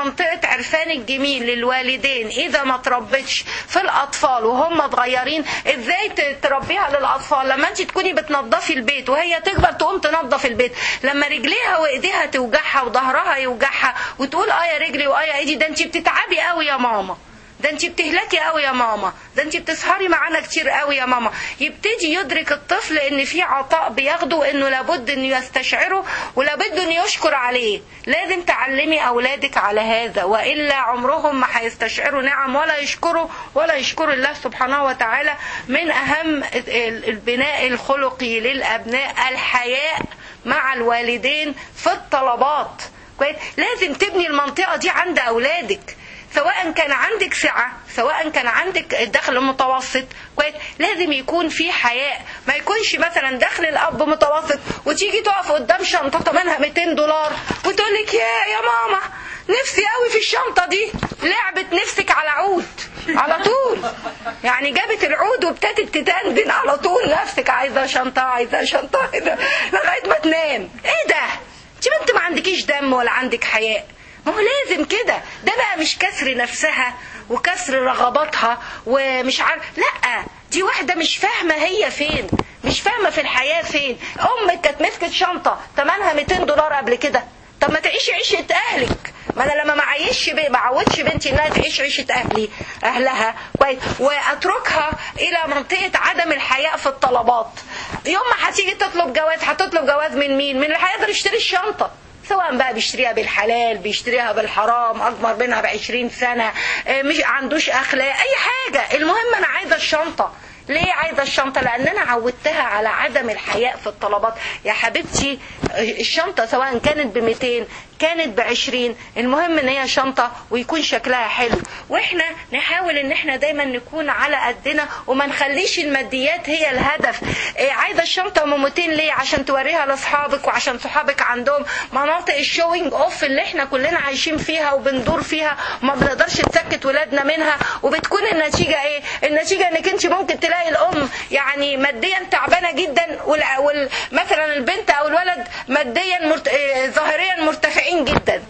منطقة عرفان الجميل للوالدين إذا ما تربتش في الأطفال وهم صغيرين إزاي ت- تربيها للأطفال لما أنت تكوني بتنظفي البيت وهي تكبر تقوم تنظف البيت لما رجليها وإيديها توجعها وظهرها يوجعها وتقول آه يا رجلي وآه يا إيدي ده أنت بتتعبي قوي يا ماما ده انت بتهلكي قوي يا ماما ده انت بتسهري معانا كتير قوي يا ماما يبتدي يدرك الطفل ان في عطاء بياخده وانه لابد انه يستشعره ولابد انه يشكر عليه لازم تعلمي اولادك على هذا والا عمرهم ما هيستشعروا نعم ولا يشكروا ولا يشكروا الله سبحانه وتعالى من اهم ال- البناء الخلقي للابناء الحياء مع الوالدين في الطلبات كويس لازم تبني المنطقه دي عند اولادك سواء كان عندك سعة سواء كان عندك دخل متوسط كويس لازم يكون في حياء ما يكونش مثلا دخل الاب متوسط وتيجي تقف قدام شنطه ثمنها 200 دولار وتقول لك يا يا ماما نفسي قوي في الشنطه دي لعبت نفسك على عود على طول يعني جابت العود وابتدت تدندن على طول نفسك عايزه شنطه عايزه شنطه عايزة- لغايه ما تنام ايه ده انت ما انت ما عندكيش دم ولا عندك حياء ما هو لازم كده ده بقى مش كسر نفسها وكسر رغباتها ومش عارف لا دي واحدة مش فاهمة هي فين مش فاهمة في الحياة فين أمك كانت مسكت شنطة تمنها 200 دولار قبل كده طب ما تعيشي عيشة أهلك ما أنا لما ما عيش بي ما عودش بنتي إنها تعيش عيشة أهلي أهلها كويس وأتركها إلى منطقة عدم الحياء في الطلبات يوم ما هتيجي تطلب جواز هتطلب جواز من مين؟ من اللي هيقدر يشتري الشنطة سواء بقى بيشتريها بالحلال بيشتريها بالحرام اكبر منها بعشرين سنة آه، مش عندوش اخلاق اي حاجة المهم انا عايزة الشنطة ليه عايزة الشنطة لان انا عودتها على عدم الحياء في الطلبات يا حبيبتي آه، الشنطة سواء كانت بميتين كانت بعشرين المهم ان هي شنطة ويكون شكلها حلو واحنا نحاول ان احنا دايما نكون على قدنا وما نخليش الماديات هي الهدف إيه عايزة الشنطة ام 200 ليه عشان توريها لاصحابك وعشان صحابك عندهم مناطق الشوينج اوف اللي احنا كلنا عايشين فيها وبندور فيها وما بنقدرش نسكت ولادنا منها وبتكون النتيجة ايه النتيجة انك انت ممكن تلاقي الام يعني ماديا تعبانة جدا وال... وال... مثلا البنت او الولد ماديا مرت... إيه ظاهريا مرتفعين جدا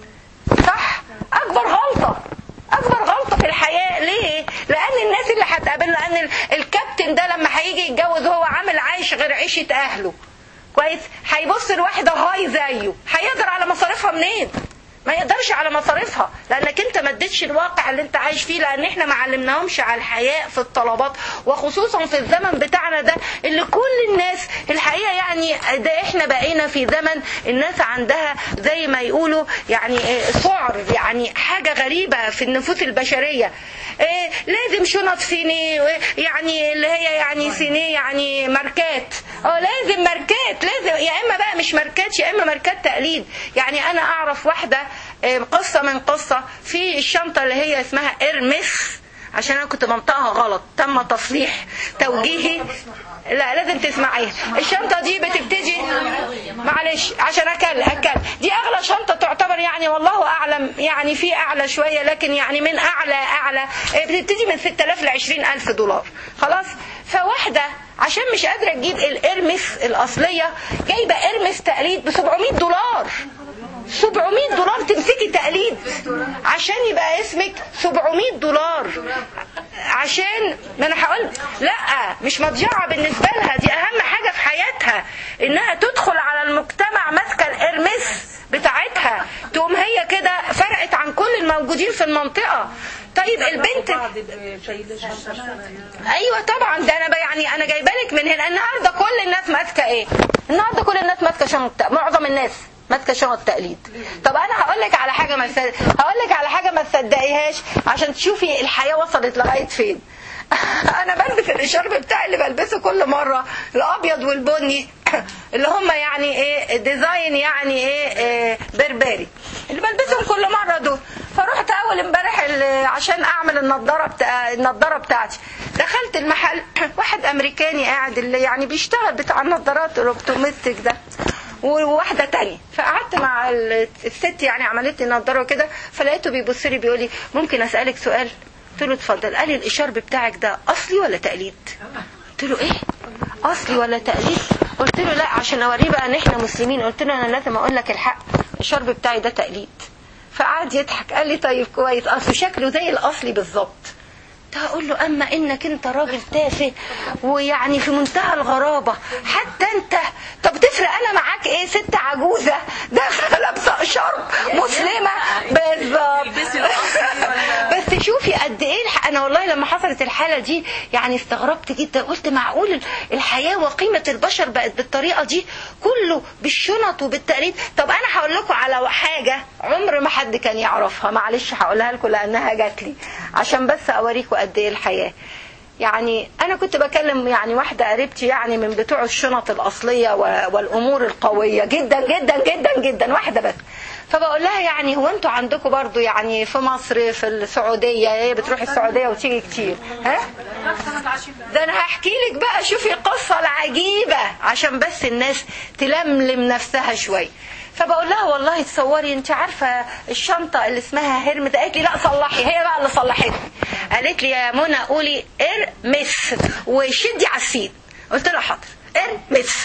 صح اكبر غلطة اكبر غلطة في الحياة ليه لان الناس اللي هتقابله لان ال- الكابتن ده لما هيجي يتجوز هو عامل عايش غير عيشة اهله كويس هيبص لواحدة هاي زيه هيقدر على مصاريفها منين ما يقدرش على مصاريفها لانك انت ما اديتش الواقع اللي انت عايش فيه لان احنا ما علمناهمش على الحياء في الطلبات وخصوصا في الزمن بتاعنا ده اللي كل الناس الحقيقه يعني ده احنا بقينا في زمن الناس عندها زي ما يقولوا يعني اه، سعر يعني حاجه غريبه في النفوس البشريه اه، لازم شنط صيني يعني اللي هي يعني صيني يعني ماركات اه لازم ماركات لازم يا اما بقى مش ماركات يا اما ماركات تقليد يعني انا اعرف واحده آه، قصه من قصه في الشنطه اللي هي اسمها ارمس عشان انا كنت منطقها غلط تم تصليح توجيهي لا لازم تسمعيها الشنطه دي بتبتدي معلش عشان اكل اكل دي اغلى شنطه تعتبر يعني والله اعلم يعني في اعلى شويه لكن يعني من اعلى اعلى آه، بتبتدي من 6000 ل 20000 دولار خلاص فواحده عشان مش قادره تجيب الارمس الاصليه جايبه ارمس تقليد ب 700 دولار 700 دولار تمسكي تقليد عشان يبقى اسمك 700 دولار عشان ما انا هقول لا مش مضيعه بالنسبه لها دي اهم حاجه في حياتها انها تدخل على المجتمع ماسكه الارمس بتاعتها تقوم هي كده فرقت عن كل الموجودين في المنطقه طيب البنت ايوه طبعا ده انا ب- يعني انا جايبه لك من هنا النهارده كل الناس ماسكه ايه النهارده كل الناس ماسكه شنطه معظم الناس ماسكه شنط تقليد طب انا هقول لك على حاجه ما تصدق- هقول لك على حاجه ما تصدقيهاش عشان تشوفي الحياه وصلت لغايه فين انا بلبس الاشارب بتاعي اللي بلبسه كل مره الابيض والبني اللي هم يعني ايه ديزاين يعني ايه, إيه بربري اللي بلبسهم كل مره دول فرحت اول امبارح ال- عشان اعمل النضاره بتاع النضاره بتاعتي دخلت المحل واحد امريكاني قاعد اللي يعني بيشتغل بتاع النضارات الاوبتوميستيك ده وواحده تانية فقعدت مع ال- الست يعني عملت لي نضاره كده فلقيته بيبص لي بيقول لي ممكن اسالك سؤال قلت له اتفضل قال لي الاشارب بتاعك ده اصلي ولا تقليد قلت له ايه اصلي ولا تقليد قلت له لا عشان اوريه بقى ان احنا مسلمين قلت له انا لازم اقول لك الحق الشرب بتاعي ده تقليد فقعد يضحك قال لي طيب كويس اصله شكله زي الاصلي بالظبط اقول له اما انك انت راجل تافه ويعني في منتهى الغرابه حتى انت طب تفرق انا معاك ايه ست عجوزه داخله لابسه شرب مسلمه بالظبط بس شوفي قد ايه الح... انا والله لما حصلت الحاله دي يعني استغربت جدا قلت معقول الحياه وقيمه البشر بقت بالطريقه دي كله بالشنط وبالتقليد طب انا هقول لكم على حاجه عمر ما حد كان يعرفها معلش هقولها لكم لانها جات لي عشان بس اوريكم قد ايه الحياه يعني انا كنت بكلم يعني واحده قريبتي يعني من بتوع الشنط الاصليه والامور القويه جدا جدا جدا جدا واحده بس فبقول لها يعني هو انتوا عندكم برضو يعني في مصر في السعوديه هي بتروحي السعوديه وتيجي كتير ها ده انا هحكي لك بقى شوفي القصه العجيبه عشان بس الناس تلملم نفسها شويه فبقول لها والله تصوري انت عارفه الشنطه اللي اسمها هرمس قالت لي لا صلحي هي بقى اللي صلحتني قالت لي يا منى قولي ارمس وشدي على السين قلت لها حاضر ارمس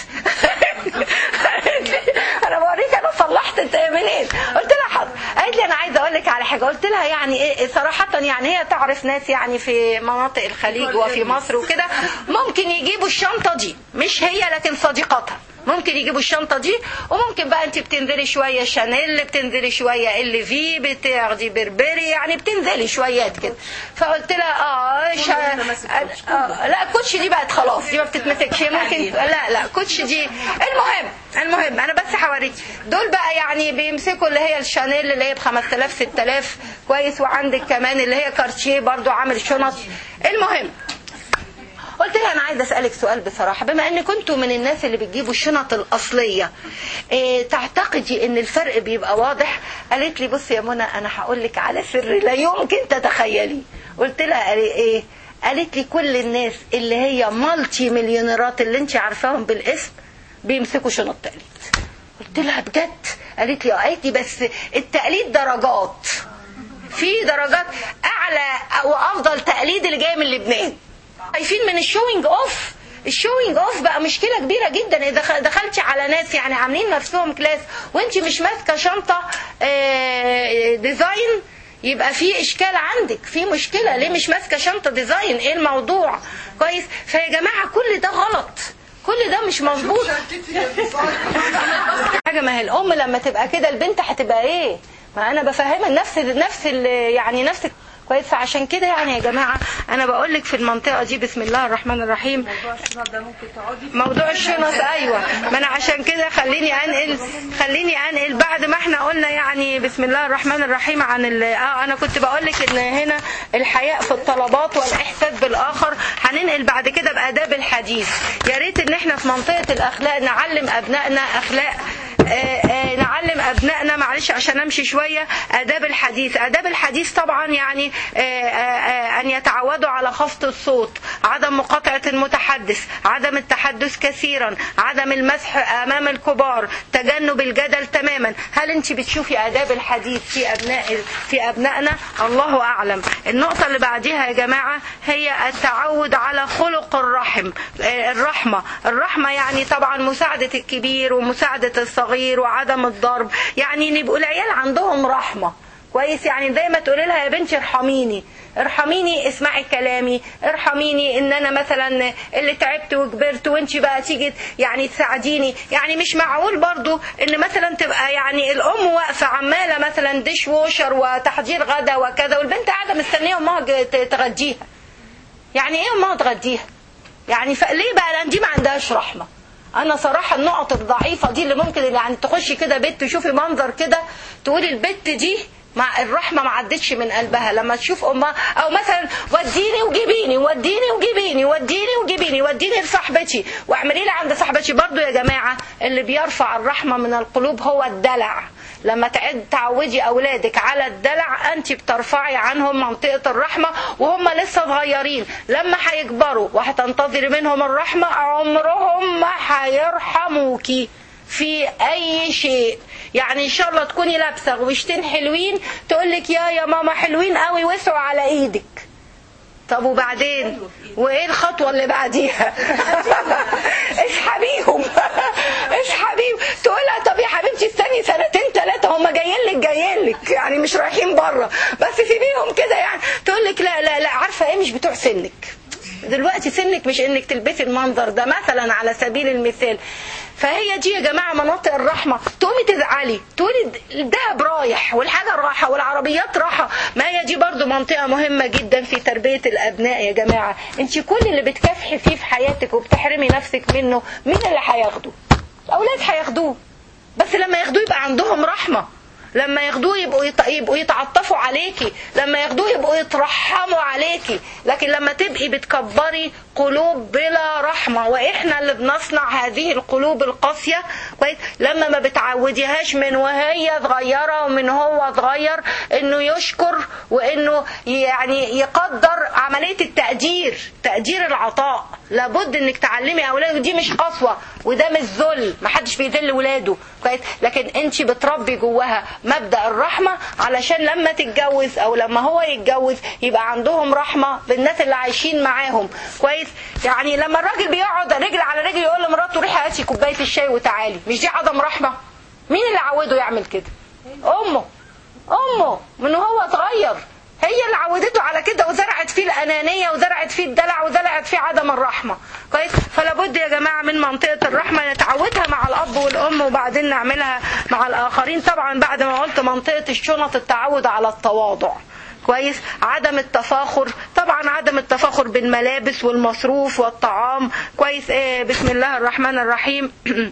انا بوريك انا صلحت انت منين قلت لها حاضر قالت لي انا عايزه اقول لك على حاجه قلت لها يعني ايه صراحه يعني هي تعرف ناس يعني في مناطق الخليج وفي مصر وكده ممكن يجيبوا الشنطه دي مش هي لكن صديقاتها ممكن يجيبوا الشنطه دي وممكن بقى انت بتنزلي شويه شانيل بتنزلي شويه ال في بتاخدي بربري يعني بتنزلي شويات كده فقلت لها اه, شا... آه لا كوتش دي بقت خلاص دي ما بتتمسكش ممكن لا لا كوتش دي المهم المهم انا بس هوريك دول بقى يعني بيمسكوا اللي هي الشانيل اللي هي ب 5000 6000 كويس وعندك كمان اللي هي كارتشيه برضو عامل شنط المهم قلت لها انا عايزه اسالك سؤال بصراحه بما ان كنتوا من الناس اللي بتجيبوا الشنط الاصليه إيه تعتقدي ان الفرق بيبقى واضح قالت لي بصي يا منى انا هقول لك على سر لا يمكن تتخيلي قلت لها ايه قالت لي كل الناس اللي هي مالتي مليونيرات اللي انت عارفاهم بالاسم بيمسكوا شنط تقليد قلت لها بجد قالت لي قالت لي بس التقليد درجات في درجات اعلى وافضل تقليد اللي جاي من لبنان خايفين من الشوينج اوف الشوينج اوف بقى مشكله كبيره جدا اذا دخلتي على ناس يعني عاملين نفسهم كلاس وانت مش ماسكه شنطه ديزاين يبقى في اشكال عندك في مشكله ليه مش ماسكه شنطه ديزاين ايه الموضوع كويس فيا جماعه كل ده غلط كل ده مش مظبوط حاجه ما هي الام لما تبقى كده البنت هتبقى ايه ما انا بفهمها نفس نفس يعني نفس كويس فعشان كده يعني يا جماعه انا بقول لك في المنطقه دي بسم الله الرحمن الرحيم موضوع الشنط ده ممكن تقعدي موضوع الشنط ايوه ما انا عشان كده خليني انقل خليني انقل بعد ما احنا قلنا يعني بسم الله الرحمن الرحيم عن ال... اه انا كنت بقول لك ان هنا الحياء في الطلبات والاحساس بالاخر هننقل بعد كده باداب الحديث يا ريت ان احنا في منطقه الاخلاق نعلم ابنائنا اخلاق آه آه نعلم ابنائنا معلش عشان امشي شويه اداب الحديث اداب الحديث طبعا يعني آه ان يتعودوا على خفض الصوت عدم مقاطعه المتحدث عدم التحدث كثيرا عدم المسح امام الكبار تجنب الجدل تماما هل انت بتشوفي اداب الحديث في ابناء في ابنائنا الله اعلم النقطه اللي بعديها يا جماعه هي التعود على خلق الرحم الرحمه الرحمه يعني طبعا مساعده الكبير ومساعده الصغير الصغير وعدم الضرب يعني يبقوا العيال عندهم رحمة كويس يعني زي ما تقولي لها يا بنتي ارحميني ارحميني اسمعي كلامي ارحميني ان انا مثلا اللي تعبت وكبرت وانت بقى تيجي يعني تساعديني يعني مش معقول برضو ان مثلا تبقى يعني الام واقفه عماله مثلا ديش ووشر وتحضير غدا وكذا والبنت قاعده مستنيه امها تغديها يعني ايه امها تغديها يعني فليه بقى لان دي ما عندهاش رحمه انا صراحه النقط الضعيفه دي اللي ممكن يعني تخشي كده بيت تشوفي منظر كده تقولي البت دي مع الرحمه ما عدتش من قلبها لما تشوف امها او مثلا وديني وجيبيني وديني وجيبيني وديني وجيبيني وديني لصاحبتي واعملي لي عند صاحبتي برضو يا جماعه اللي بيرفع الرحمه من القلوب هو الدلع لما تعد تعودي اولادك على الدلع انت بترفعي عنهم منطقه الرحمه وهم لسه صغيرين لما هيكبروا وهتنتظري منهم الرحمه عمرهم ما هيرحموكي في اي شيء يعني ان شاء الله تكوني لابسه غوشتين حلوين تقول لك يا يا ماما حلوين قوي وسعوا على ايدك طب وبعدين وايه الخطوه اللي بعديها اسحبيهم اسحبيهم تقول لها طب يا حبيبتي استني سنتين ثلاثه هم جايين لك جايين لك يعني مش رايحين بره بس سيبيهم كده يعني تقول لك لا لا لا عارفه ايه مش بتوع سنك دلوقتي سنك مش انك تلبسي المنظر ده مثلا على سبيل المثال فهي دي يا جماعه مناطق الرحمه تقومي تزعلي تقولي الذهب رايح والحاجه رايحه والعربيات رايحه ما هي دي برضو منطقه مهمه جدا في تربيه الابناء يا جماعه انت كل اللي بتكافحي فيه في حياتك وبتحرمي نفسك منه مين اللي هياخده الاولاد هياخدوه بس لما ياخدوه يبقى عندهم رحمه لما ياخدوه يبقوا يط... يبقوا يتعطفوا عليكي لما ياخدوه يبقوا يترحموا عليكي لكن لما تبقي بتكبري قلوب بلا رحمه واحنا اللي بنصنع هذه القلوب القاسيه كويس لما ما بتعوديهاش من وهي صغيره ومن هو صغير انه يشكر وانه يعني يقدر عمليه التقدير تقدير العطاء لابد انك تعلمي اولاده دي مش قسوه وده مش ذل محدش بيذل ولاده كويس لكن انت بتربي جواها مبدا الرحمه علشان لما تتجوز او لما هو يتجوز يبقى عندهم رحمه بالناس اللي عايشين معاهم كويس يعني لما الراجل بيقعد رجل على رجل يقول لمراته روحي هاتي كوبايه الشاي وتعالي مش دي عدم رحمه مين اللي عوده يعمل كده امه امه من هو صغير هي اللي عودته على كده وزرعت فيه الانانيه وزرعت فيه الدلع وزرعت فيه عدم الرحمه كويس فلا بد يا جماعه من منطقه الرحمه نتعودها مع الاب والام وبعدين نعملها مع الاخرين طبعا بعد ما قلت منطقه الشنط التعود على التواضع كويس عدم التفاخر طبعا عدم التفاخر بالملابس والمصروف والطعام كويس إيه بسم الله الرحمن الرحيم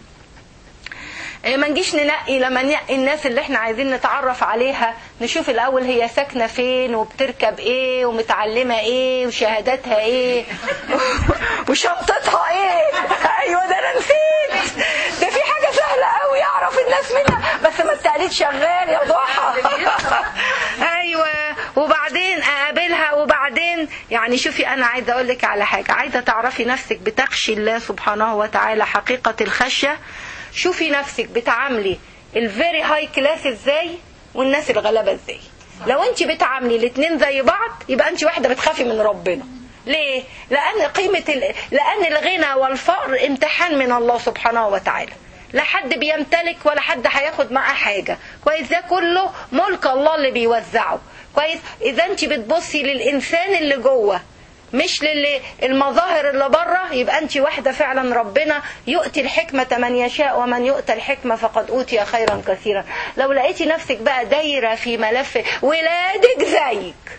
ما نجيش ننقي لما ننقي الناس اللي احنا عايزين نتعرف عليها نشوف الاول هي ساكنه فين وبتركب ايه ومتعلمه ايه وشهاداتها ايه وشنطتها ايه ايوه ده انا نسيت ده في حاجه سهله قوي اعرف الناس منها بس ما التقليد شغال يا ضحى ايوه وبعدين اقابلها وبعدين يعني شوفي انا عايزه اقول لك على حاجه عايزه تعرفي نفسك بتخشي الله سبحانه وتعالى حقيقه الخشيه شوفي نفسك بتعاملي الفيري هاي كلاس ازاي والناس الغلابه ازاي لو انت بتعاملي الاثنين زي بعض يبقى انت واحده بتخافي من ربنا ليه لان قيمه ال... لان الغنى والفقر امتحان من الله سبحانه وتعالى لا حد بيمتلك ولا حد هياخد معاه حاجه كويس ده كله ملك الله اللي بيوزعه كويس اذا انت بتبصي للانسان اللي جوه مش للي المظاهر اللي بره يبقى انت واحده فعلا ربنا يؤتي الحكمه من يشاء ومن يؤتى الحكمه فقد اوتي خيرا كثيرا لو لقيتي نفسك بقى دايره في ملف ولادك زيك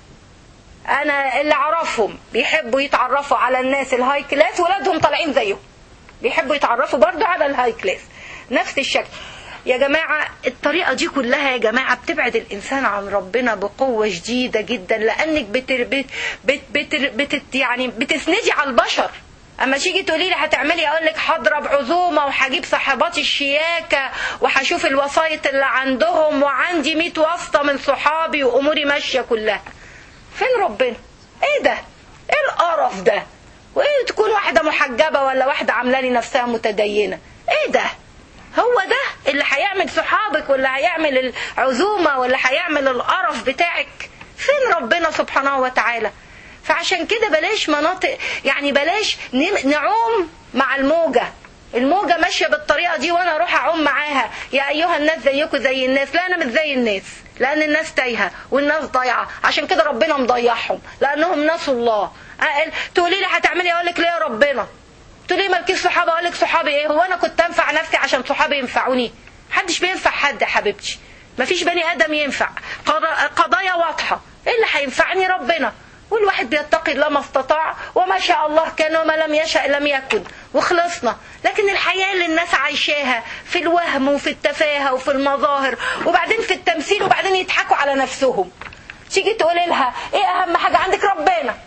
انا اللي اعرفهم بيحبوا يتعرفوا على الناس الهاي كلاس ولادهم طالعين زيهم بيحبوا يتعرفوا برضو على الهاي كلاس نفس الشكل يا جماعة الطريقة دي كلها يا جماعة بتبعد الإنسان عن ربنا بقوة شديدة جدا لأنك بتر بت بت بت بت يعني بتسندي على البشر اما تيجي تقولي لي هتعملي اقول لك هضرب عزومه وهجيب صاحباتي الشياكه وهشوف الوسايط اللي عندهم وعندي 100 واسطه من صحابي واموري ماشيه كلها فين ربنا ايه ده ايه القرف ده وايه تكون واحده محجبه ولا واحده عامله لي نفسها متدينه ايه ده هو ده اللي هيعمل صحابك واللي هيعمل العزومة واللي هيعمل القرف بتاعك فين ربنا سبحانه وتعالى فعشان كده بلاش مناطق يعني بلاش نعوم مع الموجة الموجة ماشية بالطريقة دي وانا اروح اعوم معاها يا ايها الناس زيكم زي الناس لا انا مش زي الناس لان الناس تايهة والناس ضايعة عشان كده ربنا مضيعهم لانهم نسوا الله تقولي لي هتعملي اقول لك ليه يا ربنا تقول لي مالكيش صحابه اقول لك صحابي ايه هو انا كنت انفع نفسي عشان صحابي ينفعوني محدش بينفع حد يا حبيبتي مفيش بني ادم ينفع قضايا واضحه ايه اللي هينفعني ربنا والواحد بيتقي الله ما استطاع وما شاء الله كان وما لم يشاء لم يكن وخلصنا لكن الحياة اللي الناس عايشاها في الوهم وفي التفاهة وفي المظاهر وبعدين في التمثيل وبعدين يضحكوا على نفسهم تيجي تقولي لها ايه اهم حاجة عندك ربنا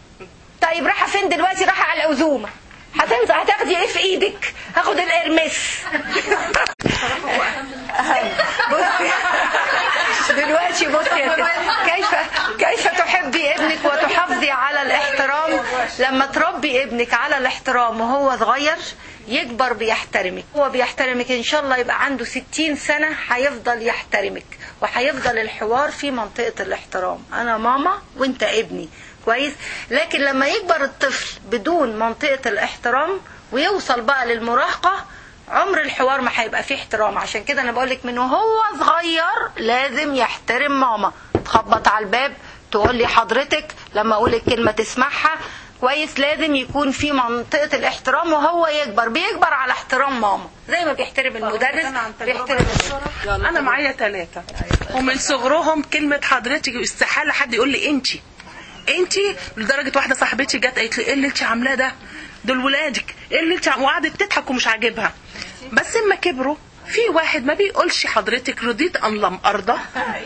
طيب رايحة فين دلوقتي رايحة على العزومة هتنزل هتاخدي ايه في ايدك هاخد الارمس بصي دلوقتي بصي يا ست كيف كيف تحبي ابنك وتحافظي على الاحترام لما تربي ابنك على الاحترام وهو صغير يكبر بيحترمك هو بيحترمك ان شاء الله يبقى عنده ستين سنة هيفضل يحترمك وهيفضل الحوار في منطقة الاحترام انا ماما وانت ابني كويس لكن لما يكبر الطفل بدون منطقة الاحترام ويوصل بقى للمراهقة عمر الحوار ما هيبقى فيه احترام عشان كده انا بقولك من وهو صغير لازم يحترم ماما تخبط على الباب تقول لي حضرتك لما اقول الكلمه تسمعها كويس لازم يكون في منطقه الاحترام وهو يكبر بيكبر على احترام ماما زي ما بيحترم المدرس بيحترم انا معايا ثلاثة ومن صغرهم كلمة حضرتك استحالة حد يقول لي انتي انتي لدرجة واحدة صاحبتي جت قالت لي ايه اللي انت عاملاه ده دول ولادك ايه اللي انت عم- وقعدت تضحك ومش عاجبها بس اما كبروا في واحد ما بيقولش حضرتك رضيت ام لم ارضى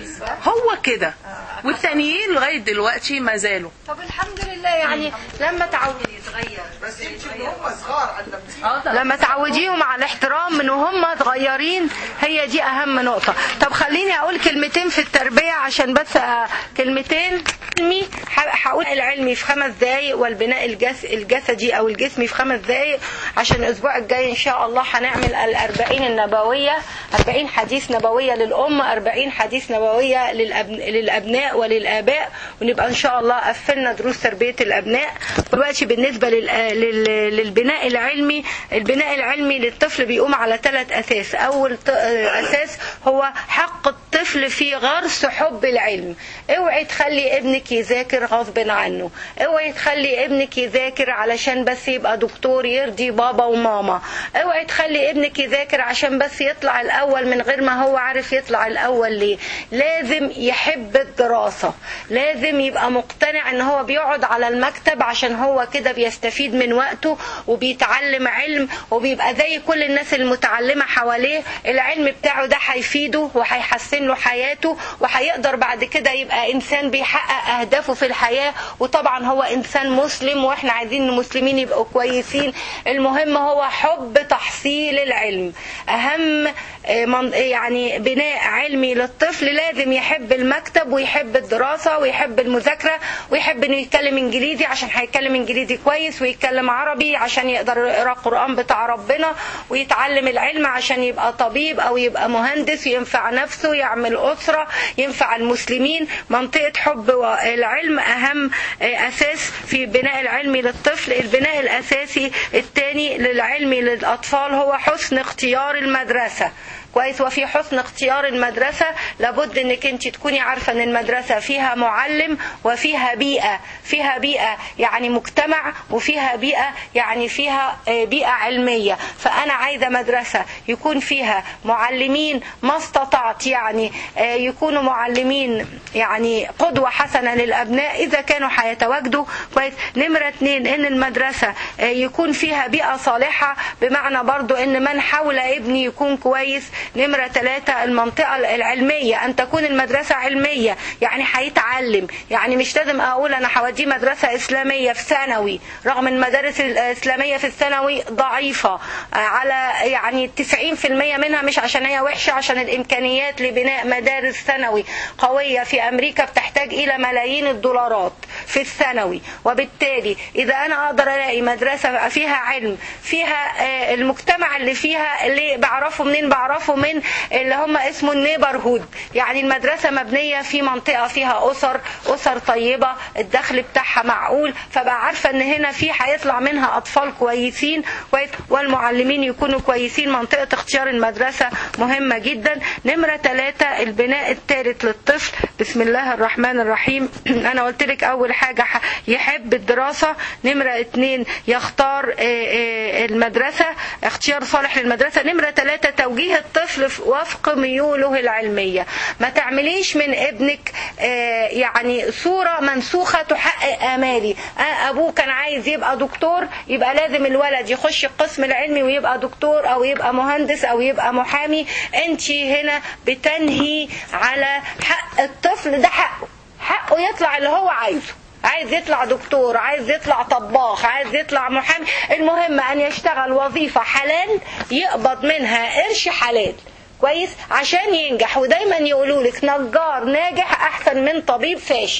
هو كده والتانيين لغايه دلوقتي ما زالوا طب الحمد لله يعني لما تعودي يتغير بس انت من هم صغار علمتيهم لما تعوديهم على الاحترام من وهم صغيرين هي دي اهم نقطة طب خليني اقول كلمتين في التربية عشان بس آه، كلمتين علمي ح- هقول العلمي في خمس دقايق والبناء الجس الجسدي او الجسمي في خمس دقايق عشان الاسبوع الجاي ان شاء الله هنعمل الاربعين النبوية أربعين حديث نبوية للأم أربعين حديث نبوية للأبن... للأبناء وللآباء ونبقى إن شاء الله قفلنا دروس تربية الأبناء دلوقتي بالنسبة لل... لل... للبناء العلمي البناء العلمي للطفل بيقوم على ثلاث أساس أول ط... أساس هو حق الطفل في غرس حب العلم اوعي تخلي ابنك يذاكر غصب عنه اوعي تخلي ابنك يذاكر علشان بس يبقى دكتور يرضي بابا وماما اوعي تخلي ابنك يذاكر عشان بس يطلع الاول من غير ما هو عارف يطلع الاول ليه لازم يحب الدراسة لازم يبقى مقتنع ان هو بيقعد على المكتب عشان هو كده بيستفيد من وقته وبيتعلم علم وبيبقى زي كل الناس المتعلمة حواليه العلم بتاعه ده هيفيده وهيحسن له حياته وهيقدر بعد كده يبقى انسان بيحقق اهدافه في الحياة وطبعا هو انسان مسلم واحنا عايزين المسلمين يبقوا كويسين المهم هو حب تحصيل العلم اهم آه، من- يعني بناء علمي للطفل لازم يحب المكتب ويحب الدراسة ويحب المذاكرة ويحب انه يتكلم انجليزي عشان هيتكلم انجليزي كويس ويتكلم عربي عشان يقدر يقرا القرآن بتاع ربنا ويتعلم العلم عشان يبقى طبيب او يبقى مهندس ينفع نفسه يعمل أسرة ينفع المسلمين منطقة حب العلم اهم آه، اساس في بناء العلمي للطفل البناء الاساسي الثاني للعلمي للاطفال هو حسن اختيار المدرسة كويس وفي حسن اختيار المدرسة لابد انك انت تكوني عارفة ان المدرسة فيها معلم وفيها بيئة فيها بيئة يعني مجتمع وفيها بيئة يعني فيها آه، بيئة علمية فانا عايزة مدرسة يكون فيها معلمين ما استطعت يعني آه، يكونوا معلمين يعني قدوة حسنة للابناء اذا كانوا هيتواجدوا كويس نمرة اتنين ان المدرسة آه، يكون فيها بيئة صالحة بمعنى برضو ان من حول ابني يكون كويس نمرة ثلاثة المنطقة العلمية أن تكون المدرسة علمية يعني هيتعلم يعني مش لازم أقول أنا هوديه مدرسة إسلامية في ثانوي رغم المدارس الإسلامية في الثانوي ضعيفة آه، على يعني 90% منها مش عشان هي وحشة عشان الإمكانيات لبناء مدارس ثانوي قوية في أمريكا بتحتاج إلى ملايين الدولارات في الثانوي وبالتالي إذا أنا أقدر ألاقي مدرسة فيها علم فيها آه، المجتمع اللي فيها اللي بعرفه منين بعرفه من اللي هم اسمه النيبر هود يعني المدرسة مبنية في منطقة فيها أسر أسر طيبة الدخل بتاعها معقول فبقى عارفة ان هنا في هيطلع منها أطفال كويسين كويس والمعلمين يكونوا كويسين منطقة اختيار المدرسة مهمة جدا نمرة ثلاثة البناء الثالث للطفل بسم الله الرحمن الرحيم أنا قلت لك أول حاجة ح- يحب الدراسة نمرة اتنين يختار آه، آه، المدرسة اختيار صالح للمدرسة نمرة ثلاثة توجيه الطفل في- وفق ميوله العلمية ما تعمليش من ابنك آه، يعني صورة منسوخة تحقق آمالي آه، أبوه كان عايز يبقى دكتور يبقى لازم الولد يخش القسم العلمي ويبقى دكتور أو يبقى مهندس أو يبقى محامي أنت هنا بتنهي على حق الطفل ده حقه حقه يطلع اللي هو عايزه عايز يطلع دكتور عايز يطلع طباخ عايز يطلع محامي المهم ان يشتغل وظيفة حلال يقبض منها قرش حلال كويس عشان ينجح ودايما يقولوا لك نجار ناجح احسن من طبيب فاشل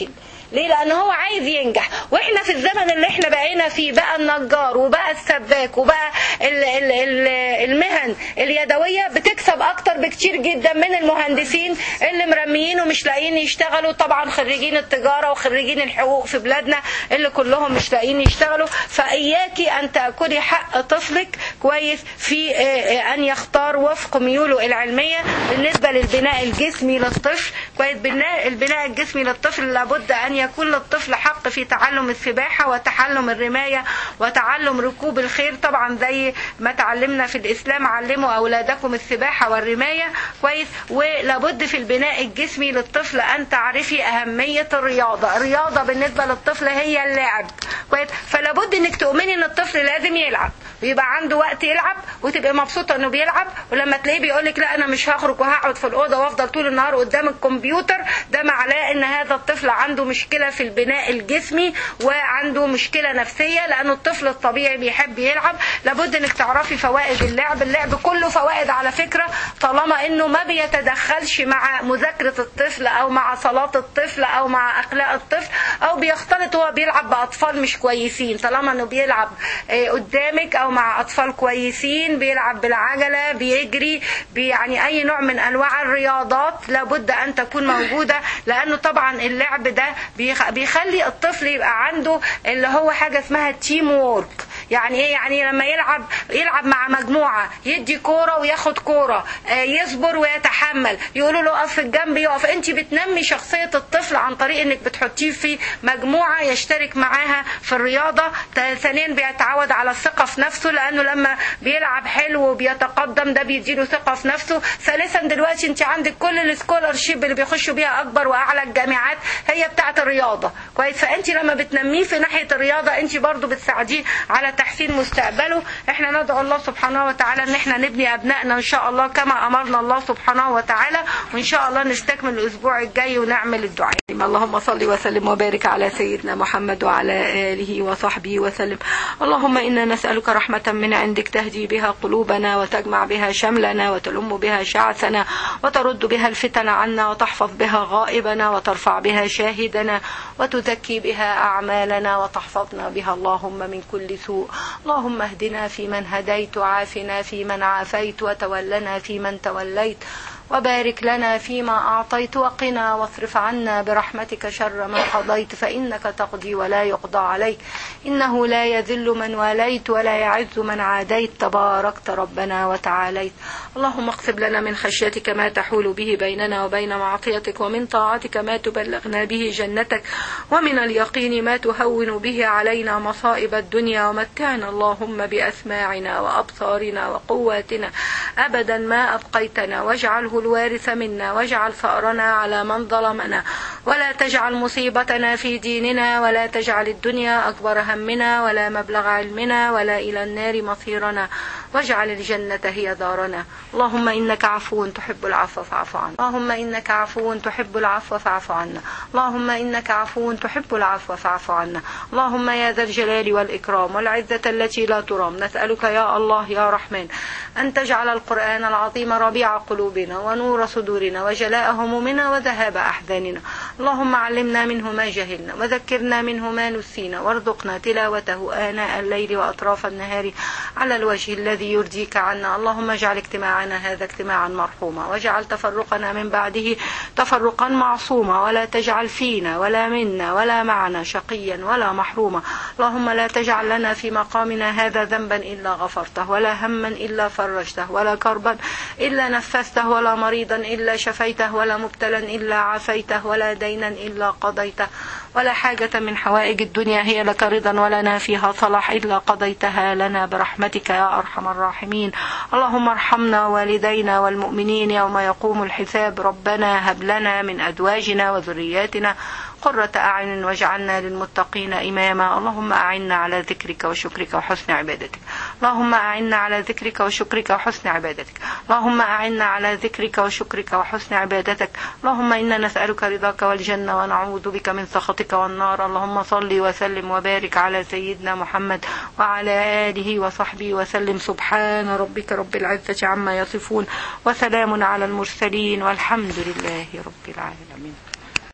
ليه لان هو عايز ينجح واحنا في الزمن اللي احنا بقينا فيه بقى النجار وبقى السباك وبقى ال ال ال المهن اليدويه بتكسب اكتر بكتير جدا من المهندسين اللي مرميين ومش لاقيين يشتغلوا طبعا خريجين التجاره وخريجين الحقوق في بلادنا اللي كلهم مش لاقيين يشتغلوا فاياكي ان تاكلي حق طفلك كويس في آه، آه، ان يختار وفق ميوله العلميه بالنسبه للبناء الجسمي للطفل كويس بناء البناء الجسمي للطفل لابد ان يكون للطفل حق في تعلم السباحه وتعلم الرمايه وتعلم ركوب الخيل طبعا زي ما تعلمنا في الاسلام علموا اولادكم السباحه والرمايه كويس ولابد في البناء الجسمي للطفل ان تعرفي اهميه الرياضه الرياضه بالنسبه للطفل هي اللعب كويس فلابد انك تؤمني ان الطفل لازم يلعب ويبقى عنده وقت يلعب وتبقى مبسوطه انه بيلعب ولما تلاقيه بيقول لك لا انا مش هخرج وهقعد في الاوضه وافضل طول النهار قدام الكمبيوتر ده معناه ان هذا الطفل عنده مشكله في البناء الجسمي وعنده مشكله نفسيه لانه الطفل الطبيعي بيحب يلعب لابد انك تعرفي فوائد اللعب اللعب كله فوائد على فكره طالما انه ما بيتدخلش مع مذاكره الطفل او مع صلاه الطفل او مع اخلاق الطفل او بيختلط هو بيلعب باطفال مش كويسين طالما انه بيلعب آه، قدامك او مع اطفال كويسين بيلعب بالعجله بيجري بي- يعني اي نوع من انواع الرياضات لابد ان تكون موجوده لانه طبعا اللعب ده بيخ- بيخلي الطفل يبقى عنده اللي هو حاجه اسمها تيم وورك يعني ايه يعني لما يلعب يلعب مع مجموعه يدي كوره وياخد كوره آه، يصبر ويتحمل يقولوا له اقف في الجنب يقف انت بتنمي شخصيه الطفل عن طريق انك بتحطيه في مجموعه يشترك معاها في الرياضه تا- ثانيا بيتعود على الثقه في نفسه لانه لما بيلعب حلو وبيتقدم ده بيديله ثقه في نفسه ثالثا دلوقتي انت عندك كل السكولرشيب اللي بيخشوا بيها اكبر واعلى الجامعات هي بتاعه الرياضه كويس فانت لما بتنميه في ناحيه الرياضه انت برضو بتساعديه على تحسين مستقبله احنا ندعو الله سبحانه وتعالى ان احنا نبني ابنائنا ان شاء الله كما امرنا الله سبحانه وتعالى وان شاء الله نستكمل الاسبوع الجاي ونعمل الدعاء اللهم صل وسلم وبارك على سيدنا محمد وعلى اله وصحبه وسلم اللهم انا نسالك رحمه من عندك تهدي بها قلوبنا وتجمع بها شملنا وتلم بها شعثنا وترد بها الفتن عنا وتحفظ بها غائبنا وترفع بها شاهدنا وتزكي بها أعمالنا وتحفظنا بها اللهم من كل سوء اللهم اهدنا فيمن هديت وعافنا فيمن عافيت وتولنا فيمن توليت وبارك لنا فيما أعطيت وقنا واصرف عنا برحمتك شر ما قضيت فإنك تقضي ولا يقضى عليك إنه لا يذل من واليت ولا يعز من عاديت تباركت ربنا وتعاليت اللهم اقسم لنا من خشيتك ما تحول به بيننا وبين معصيتك ومن طاعتك ما تبلغنا به جنتك ومن اليقين ما تهون به علينا مصائب الدنيا ومتعنا اللهم بأسماعنا وأبصارنا وقواتنا أبدا ما أبقيتنا واجعله الوارث منا واجعل ثأرنا على من ظلمنا ولا تجعل مصيبتنا في ديننا ولا تجعل الدنيا أكبر همنا ولا مبلغ علمنا ولا إلى النار مصيرنا واجعل الجنة هي دارنا اللهم إنك عفو تحب العفو فاعف عنا اللهم إنك عفو تحب العفو فاعف عنا اللهم إنك عفو تحب العفو فاعف عنا اللهم يا ذا الجلال والإكرام والعزة التي لا ترام نسألك يا الله يا رحمن أن تجعل القرآن العظيم ربيع قلوبنا ونور صدورنا وجلاء همومنا وذهاب أحزاننا اللهم علمنا منه ما جهلنا وذكرنا منه ما نسينا وارزقنا تلاوته آناء الليل وأطراف النهار على الوجه الذي يرضيك عنا اللهم اجعل اجتماعنا هذا اجتماعا مرحوما واجعل تفرقنا من بعده تفرقا معصوما ولا تجعل فينا ولا منا ولا معنا شقيا ولا محروما اللهم لا تجعل لنا في مقامنا هذا ذنبا إلا غفرته ولا هما إلا فرجته ولا كربا إلا نفسته ولا مريضا إلا شفيته ولا مبتلا إلا عافيته ولا دينا إلا قضيته ولا حاجة من حوائج الدنيا هي لك رضا ولنا فيها صلاح إلا قضيتها لنا برحمتك يا أرحم الراحمين اللهم ارحمنا والدينا والمؤمنين يوم يقوم الحساب ربنا هب لنا من أزواجنا وذرياتنا قرة أعين واجعلنا للمتقين إماما اللهم أعنا على ذكرك وشكرك وحسن عبادتك اللهم أعنا على ذكرك وشكرك وحسن عبادتك اللهم أعنا على ذكرك وشكرك وحسن عبادتك اللهم إنا نسألك رضاك والجنة ونعوذ بك من سخطك والنار اللهم صل وسلم وبارك على سيدنا محمد وعلى آله وصحبه وسلم سبحان ربك رب العزة عما يصفون وسلام على المرسلين والحمد لله رب العالمين